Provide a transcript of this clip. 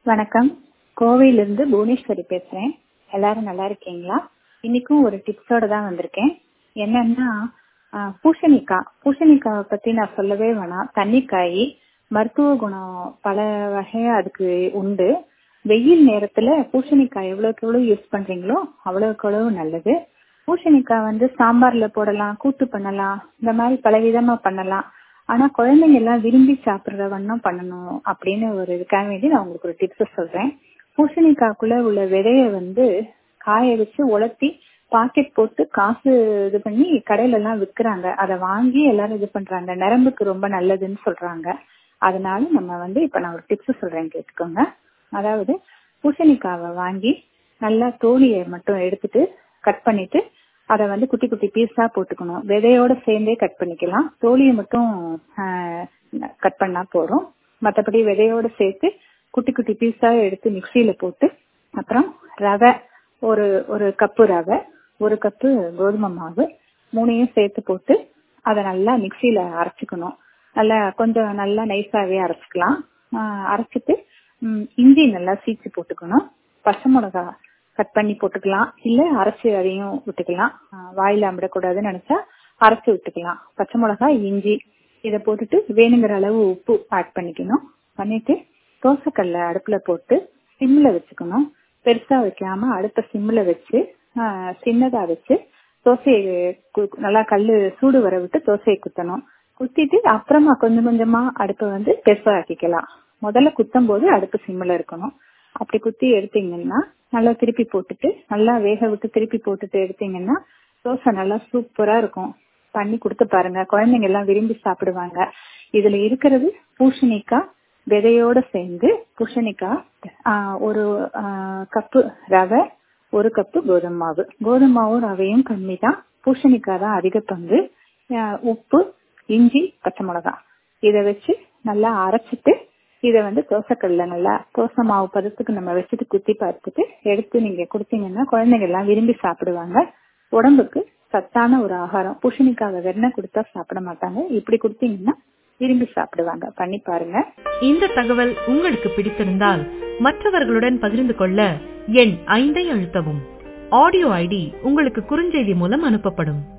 வணக்கம் கோவையிலிருந்து புவனேஸ்வரி பேசுறேன் எல்லாரும் நல்லா இருக்கீங்களா இன்னைக்கும் ஒரு டிப்ஸோட தான் வந்திருக்கேன் என்னன்னா ஆஹ், பூசணிக்காய் பூசணிக்காவை பத்தி நான் சொல்லவே வேணாம் தண்ணிக்காய் மருத்துவ குணம் பல வகையா அதுக்கு உண்டு வெயில் நேரத்துல பூசணிக்காய் எவ்வளவுக்கு எவ்வளவு யூஸ் பண்றீங்களோ அவ்வளவுக்கு அவ்வளவு நல்லது பூசணிக்காய் வந்து சாம்பார்ல போடலாம் கூட்டு பண்ணலாம் இந்த மாதிரி பல விதமா பண்ணலாம் ஆனா குழந்தைங்க எல்லாம் விரும்பி சாப்பிடுற வண்ணம் பண்ணணும் அப்படின்னு ஒரு இதுக்காக வேண்டி நான் உங்களுக்கு ஒரு டிப்ஸ் சொல்றேன் பூசணிக்காய்க்குள்ள உள்ள விதைய வந்து காய வச்சு உலர்த்தி பாக்கெட் போட்டு காசு இது பண்ணி கடையில எல்லாம் விற்கிறாங்க அதை வாங்கி எல்லாரும் இது பண்றாங்க நரம்புக்கு ரொம்ப நல்லதுன்னு சொல்றாங்க அதனால நம்ம வந்து இப்ப நான் ஒரு டிப்ஸ் சொல்றேன் கேட்டுக்கோங்க அதாவது பூசணிக்காவை வாங்கி நல்லா தோலியை மட்டும் எடுத்துட்டு கட் பண்ணிட்டு அதை வந்து குட்டி குட்டி பீஸா போட்டுக்கணும் விதையோட சேர்ந்தே கட் பண்ணிக்கலாம் தோலியை மட்டும் கட் பண்ணா போதும் மற்றபடி விதையோட சேர்த்து குட்டி குட்டி பீஸா எடுத்து மிக்சியில போட்டு அப்புறம் ரவை ஒரு ஒரு கப்பு ரவை ஒரு கப்பு கோதுமை மாவு மூணையும் சேர்த்து போட்டு அதை நல்லா மிக்சியில அரைச்சுக்கணும் நல்லா கொஞ்சம் நல்லா நைஸாவே அரைச்சுக்கலாம் ஆஹ் அரைச்சிட்டு ம், இஞ்சி நல்லா சீச்சு போட்டுக்கணும் பச்சை மிளகா கட் பண்ணி போட்டுக்கலாம் இல்ல அரைச்சு அதையும் விட்டுக்கலாம் ஆஹ் வாயில அமிடக்கூடாதுன்னு நினைச்சா அரைச்சு விட்டுக்கலாம் பச்சை மிளகா இஞ்சி இதை போட்டுட்டு வேணுங்கிற அளவு உப்பு ஆட் பண்ணிக்கணும் பண்ணிட்டு தோசைக்கல்ல அடுப்புல போட்டு சிம்ல வச்சுக்கணும் பெருசா வைக்காம அடுப்ப சிம்ல வச்சு ஆஹ் சின்னதா வச்சு தோசையை கு- நல்லா கல்லு சூடு வர விட்டு தோசையை குத்தணும் குத்திட்டு அப்புறமா கொஞ்சம் கொஞ்சமா அடுப்பை வந்து பெருசா ஆக்கிக்கலாம் முதல்ல குத்தும் போது அடுப்பு சிம்ல இருக்கணும் அப்படி குத்தி எடுத்தீங்கன்னா நல்லா திருப்பி போட்டுட்டு நல்லா வேக விட்டு திருப்பி போட்டுட்டு எடுத்தீங்கன்னா தோசை நல்லா சூப்பரா இருக்கும் பண்ணி கொடுத்து பாருங்க குழந்தைங்க எல்லாம் விரும்பி சாப்பிடுவாங்க இதுல இருக்கிறது பூசணிக்காய் விதையோட சேர்ந்து பூசணிக்காய் ஆஹ், ஒரு ஆஹ், கப்பு ரவை ஒரு கப்பு கோதுமை மாவு கோதுமை மாவும் ரவையும் கம்மி தான் பூசணிக்காய் தான் அதிக பங்கு ஆஹ், உப்பு இஞ்சி பச்சை மிளகாய் இதை வச்சு நல்லா அரைச்சிட்டு இதை வந்து தோசைக்கல்ல நல்லா தோசை மாவு பதத்துக்கு நம்ம வச்சுட்டு குத்தி பார்த்துட்டு எடுத்து நீங்க கொடுத்தீங்கன்னா குழந்தைங்க எல்லாம் விரும்பி சாப்பிடுவாங்க உடம்புக்கு சத்தான ஒரு ஆகாரம் பூசணிக்காவை வெண்ணெய் கொடுத்தா சாப்பிட மாட்டாங்க இப்படி கொடுத்தீங்கன்னா விரும்பி சாப்பிடுவாங்க பண்ணி பாருங்க இந்த தகவல் உங்களுக்கு பிடித்திருந்தால் மற்றவர்களுடன் பகிர்ந்து கொள்ள எண் ஐந்தை அழுத்தவும் ஆடியோ ஐடி உங்களுக்கு குறுஞ்செய்தி மூலம் அனுப்பப்படும்